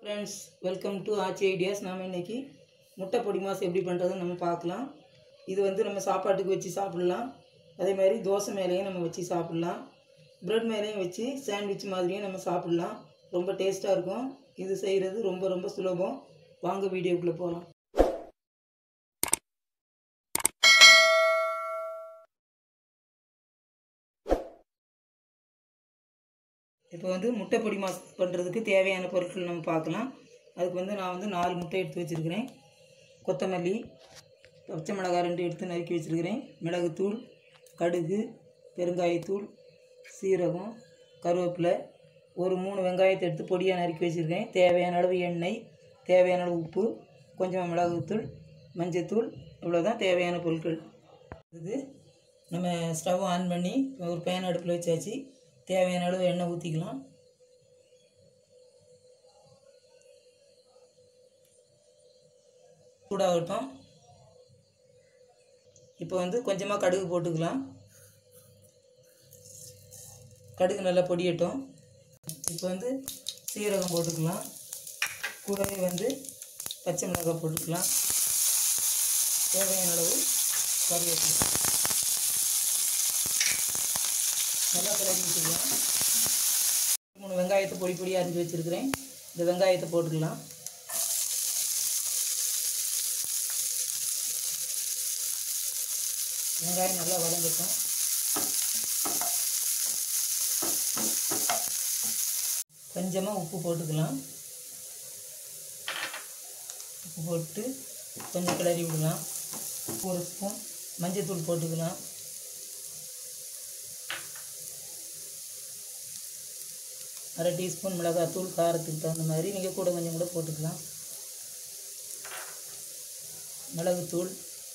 friends welcome to Aachi ideas நாம் இன்னைக்கு முட்டை பொடி மாஸ் எப்படி பண்ணுறதுன்னு நம்ம பார்க்கலாம் இது வந்து நம்ம சாப்பாட்டுக்கு வச்சு சாப்பிட்லாம் அதே மாதிரி தோசை மேலேயும் நம்ம வச்சு சாப்பிட்லாம் ப்ரெட் மேலேயும் வச்சு சாண்ட்விச் மாதிரியும் நம்ம சாப்பிட்லாம் ரொம்ப டேஸ்ட்டாக இருக்கும் இது செய்கிறது ரொம்ப ரொம்ப சுலபம் வாங்க வீடியோக்குள்ளே போகலாம் இப்போ வந்து முட்டை பொடி மாஸ் பண்ணுறதுக்கு தேவையான பொருட்கள் நம்ம பார்க்கலாம் அதுக்கு வந்து நான் வந்து நாலு முட்டை எடுத்து வச்சுருக்கிறேன் கொத்தமல்லி பச்சை மிளகாய் ரெண்டு எடுத்து நறுக்கி வச்சுருக்கிறேன் மிளகுத்தூள் கடுகு பெருங்காயத்தூள் சீரகம் கருவேப்பிலை ஒரு மூணு வெங்காயத்தை எடுத்து பொடியாக நறுக்கி வச்சுருக்கேன் தேவையான அளவு எண்ணெய் தேவையான அளவு உப்பு கொஞ்சமாக மிளகுத்தூள் மஞ்சத்தூள் இவ்வளோதான் தேவையான பொருட்கள் இது நம்ம ஸ்டவ் ஆன் பண்ணி ஒரு பேன் அடுப்பில் வச்சாச்சு தேவையான அளவு எண்ணெய் ஊற்றிக்கலாம் சூடாகட்டும் இப்போ வந்து கொஞ்சமாக கடுகு போட்டுக்கலாம் கடுகு நல்லா பொடியட்டும் இப்போ வந்து சீரகம் போட்டுக்கலாம் கூடவே வந்து பச்சை மிளகாய் போட்டுக்கலாம் தேவையான அளவு கருவேப்பிலை நல்லா கிளறி வச்சுக்கலாம் மூணு வெங்காயத்தை பொடி பொடியாக அரிஞ்சு வச்சுருக்கிறேன் இந்த வெங்காயத்தை போட்டுக்கலாம் வெங்காயம் நல்லா வதங்கட்டும் கொஞ்சமாக உப்பு போட்டுக்கலாம் உப்பு போட்டு கொஞ்சம் கிளறி விடலாம் ஒரு ஸ்பூன் மஞ்சத்தூள் போட்டுக்கலாம் அரை டீஸ்பூன் மிளகாத்தூள் காரத்துக்கு தகுந்த மாதிரி நீங்கள் கூட கொஞ்சம் கூட போட்டுக்கலாம் மிளகுத்தூள்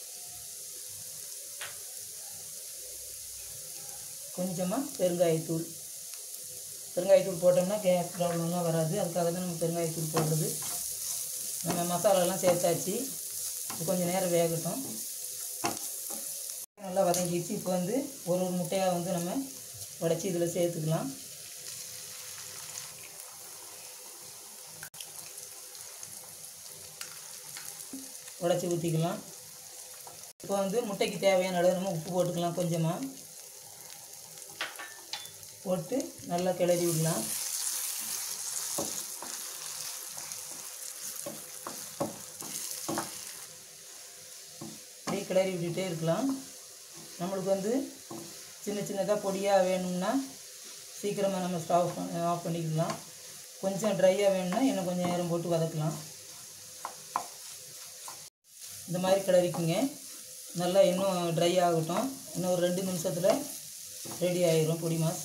கொஞ்சமாக பெருங்காயத்தூள் பெருங்காயத்தூள் போட்டோம்னா கேஸ் ப்ராப்ளம்லாம் வராது அதுக்காக தான் நம்ம பெருங்காயத்தூள் போடுறது நம்ம மசாலாலாம் சேர்த்தாச்சு இது கொஞ்சம் நேரம் வேகட்டும் நல்லா வதங்கிடுச்சு இப்போ வந்து ஒரு ஒரு முட்டையாக வந்து நம்ம உடச்சி இதில் சேர்த்துக்கலாம் உடச்சி ஊற்றிக்கலாம் இப்போ வந்து முட்டைக்கு தேவையான அளவு நம்ம உப்பு போட்டுக்கலாம் கொஞ்சமாக போட்டு நல்லா கிளறி விடலாம் அப்படியே கிளறி விட்டுட்டே இருக்கலாம் நம்மளுக்கு வந்து சின்ன சின்னதாக பொடியாக வேணும்னா சீக்கிரமாக நம்ம ஸ்டவ் ஆஃப் பண்ணிக்கலாம் கொஞ்சம் ட்ரையாக வேணும்னா இன்னும் கொஞ்சம் நேரம் போட்டு வதக்கலாம் இந்த மாதிரி கிளறிக்குங்க நல்லா இன்னும் ட்ரை ஆகட்டும் இன்னும் ஒரு ரெண்டு நிமிஷத்தில் ரெடி ஆயிரும் பொடி மாஸ்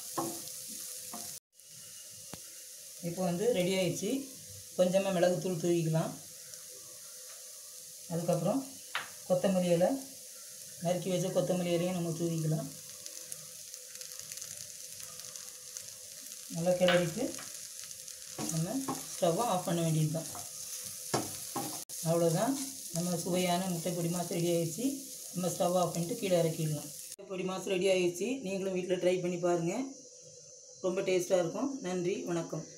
இப்போ வந்து ரெடி ஆயிடுச்சு கொஞ்சமாக மிளகுத்தூள் தூவிக்கலாம் அதுக்கப்புறம் கொத்தமல்லி இலை நறுக்கி வச்ச கொத்தமல்லி இலையும் நம்ம தூவிக்கலாம் நல்லா கிளறிட்டு நம்ம ஸ்டவ்வை ஆஃப் பண்ண வேண்டியது தான் அவ்வளோதான் நம்ம சுவையான முட்டை பொடி மாசு ரெடி ஆயிடுச்சு நம்ம ஸ்டவ் ஆஃப் பண்ணிட்டு கீழே இறக்கிடலாம் முட்டை பொடி மாசு ரெடி ஆயிடுச்சு நீங்களும் வீட்டில் ட்ரை பண்ணி பாருங்கள் ரொம்ப டேஸ்ட்டாக இருக்கும் நன்றி வணக்கம்